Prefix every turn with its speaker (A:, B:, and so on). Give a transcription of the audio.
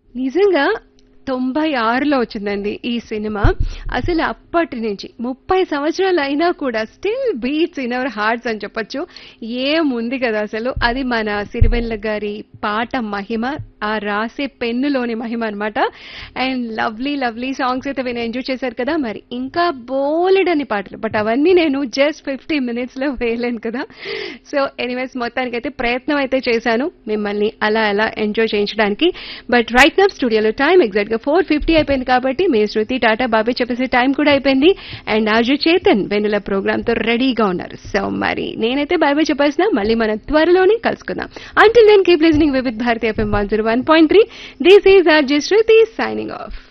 A: నిజంగా తొంభై ఆరులో వచ్చిందండి ఈ సినిమా అసలు అప్పటి నుంచి ముప్పై సంవత్సరాలు అయినా కూడా still beats in our hearts అని చెప్పొచ్చు ఏముంది కదా అసలు అది మన సిరివెల్ల గారి పాట మహిమ ఆ రాసే పెన్నులోని మహిమ అన్నమాట అండ్ లవ్లీ లవ్లీ సాంగ్స్ అయితే విని ఎంజాయ్ చేశారు కదా మరి ఇంకా బోలెడని పాటలు బట్ అవన్నీ నేను జస్ట్ ఫిఫ్టీ మినిట్స్ లో వేయలేను కదా సో ఎనీవేస్ మొత్తానికైతే ప్రయత్నం అయితే చేశాను మిమ్మల్ని అలా అలా ఎంజాయ్ చేయించడానికి బట్ రైట్ నా స్టూడియోలో టైం ఎగ్జాక్ట్ గా ఫోర్ ఫిఫ్టీ అయిపోయింది కాబట్టి మీ శృతి టాటా బాబీ చెప్పేసే టైం కూడా అయిపోయింది అండ్ ఆర్జు చేతన్ వెనుల ప్రోగ్రామ్ తో రెడీగా ఉన్నారు సో మరి నేనైతే బై బై చెప్పేసిన మళ్ళీ మనం త్వరలోనే కలుసుకుందాం until then keep listening with Bharati FM one zero one point three this is RJ Shruti signing of